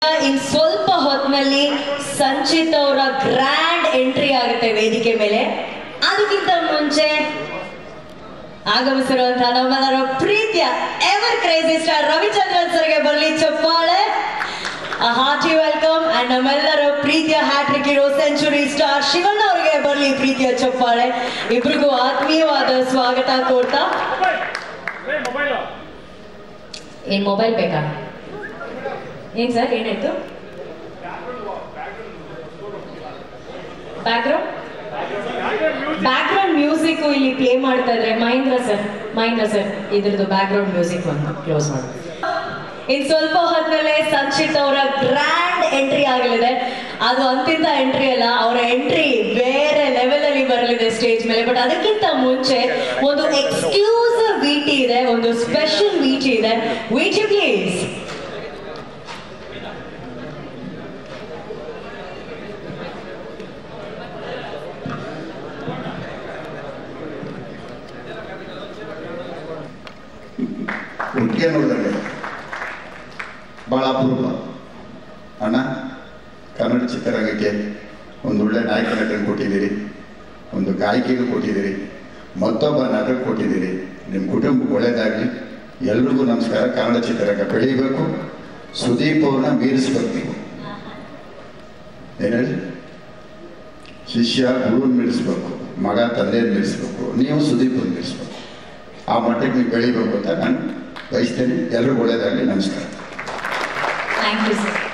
ಇನ್ ಸ್ವಲ್ಪ ಹೊತ್ತಿನಲ್ಲಿ ಸಂಚಿತ್ ಅವರ ಗ್ರ್ಯಾಂಡ್ ಎಂಟ್ರಿ ಆಗುತ್ತೆ ವೇದಿಕೆ ಮೇಲೆ ಅದಕ್ಕಿಂತ ಮುಂಚೆ ಆಗಮಿಸಿರುವಂತಹ ನಮ್ಮೆಲ್ಲರ ಪ್ರೀತಿಯ ಎವರ್ ಕ್ರೇಜಿ ಸ್ಟಾರ್ ರವಿಚಂದ್ರನ್ ಸರ್ಗೆ ಬರಲಿ ಚಪ್ಪಾಳೆ ಹಾರ್ಟಿ ವೆಲ್ಕಮ್ ಅಂಡ್ ನಮ್ಮೆಲ್ಲರ ಪ್ರೀತಿಯ hat trick hero century star Shivanna ಅವರಿಗೆ ಬರಲಿ ಪ್ರೀತಿಯ ಚಪ್ಪಾಳೆ ಇಬ್ರಿಗೂ ಆತ್ಮೀಯವಾದ ಸ್ವಾಗತ ಕೋರ್ತಾ ಏನ್ ಮೊಬೈಲ್ ಬೇಕಾ ಏನ್ ಸರ್ ಏನಾಯ್ತು ಬ್ಯಾಕ್ಗ್ರೌಂಡ್ ಬ್ಯಾಕ್ಗ್ರೌಂಡ್ ಮ್ಯೂಸಿಕ್ ಇಲ್ಲಿ ಪ್ಲೇ ಮಾಡ್ತಾ ಇದ್ರೆ ಮಹೇಂದ್ರ ಸರ್ ಮಹೇಂದ್ರ ಸರ್ ಇದ್ರದ್ದು ಬ್ಯಾಕ್ಗ್ರೌಂಡ್ ಮ್ಯೂಸಿಕ್ ಒಂದು ಕ್ಲೋಸ್ ಮಾಡಿ ಇನ್ ಸ್ವಲ್ಪ ಹೊತ್ತಲ್ಲೇ ಸಂಚಿತ್ ಅವರ ಗ್ರ್ಯಾಂಡ್ ಎಂಟ್ರಿ ಆಗಲಿದೆ ಅದು ಅಂತಿಂತ ಎಂಟ್ರಿ ಅಲ್ಲ ಅವರ ಎಂಟ್ರಿ ಬೇರೆ ಲೆವೆಲ್ ಅಲ್ಲಿ ಬರಲಿದೆ ಸ್ಟೇಜ್ ಮೇಲೆ ಬಟ್ ಅದಕ್ಕಿಂತ ಮುಂಚೆ ಒಂದು ಎಕ್ಸ್ಕ್ಲೂಸಿವ್ ವಿಟಿ ಇದೆ ಒಂದು ಸ್ಪೆಷಲ್ ವಿಟಿ ಇದೆ ವಿಟಿ ಪ್ಲೀಸ್ ಒಟ್ಟಿಗೆ ನೋಡಿದ್ರೆ ಭಾಳ ಅಪರೂಪ ಅಣ್ಣ ಕನ್ನಡ ಚಿತ್ರರಂಗಕ್ಕೆ ಒಂದು ಒಳ್ಳೆ ನಾಯಕ ನಟನ ಕೊಟ್ಟಿದ್ದೀರಿ ಒಂದು ಗಾಯಕಿಗೂ ಕೊಟ್ಟಿದ್ದೀರಿ ಮತ್ತೊಬ್ಬ ನಟನ ಕೊಟ್ಟಿದ್ದೀರಿ ನಿಮ್ಮ ಕುಟುಂಬಕ್ಕೆ ಒಳ್ಳೇದಾಗಲಿ ಎಲ್ರಿಗೂ ನಮಸ್ಕಾರ ಕನ್ನಡ ಚಿತ್ರರಂಗ ಬೆಳೀಬೇಕು ಸುದೀಪ್ ಅವ್ರನ್ನ ಮೀರಿಸ್ಬೇಕು ನೀವು ಏನು ಹೇಳಿ ಶಿಷ್ಯ ಗುರುನ ಮೀರಿಸ್ಬೇಕು ಮಗ ತಂದೆಯನ್ನು ಮೀರಿಸ್ಬೇಕು ನೀವು ಸುದೀಪನ್ನು ಮೀರಿಸ್ಬೇಕು ಆ ಮಟ್ಟಕ್ಕೆ ನೀವು ಬೆಳಿಬೇಕು ಅಂತ ನಾನು ಬಯಸ್ತೇನೆ ಎಲ್ರಿಗೂ ಒಳ್ಳೇದಾಗಲಿ ನಮಸ್ಕಾರ ಥ್ಯಾಂಕ್ ಯು ಸರ್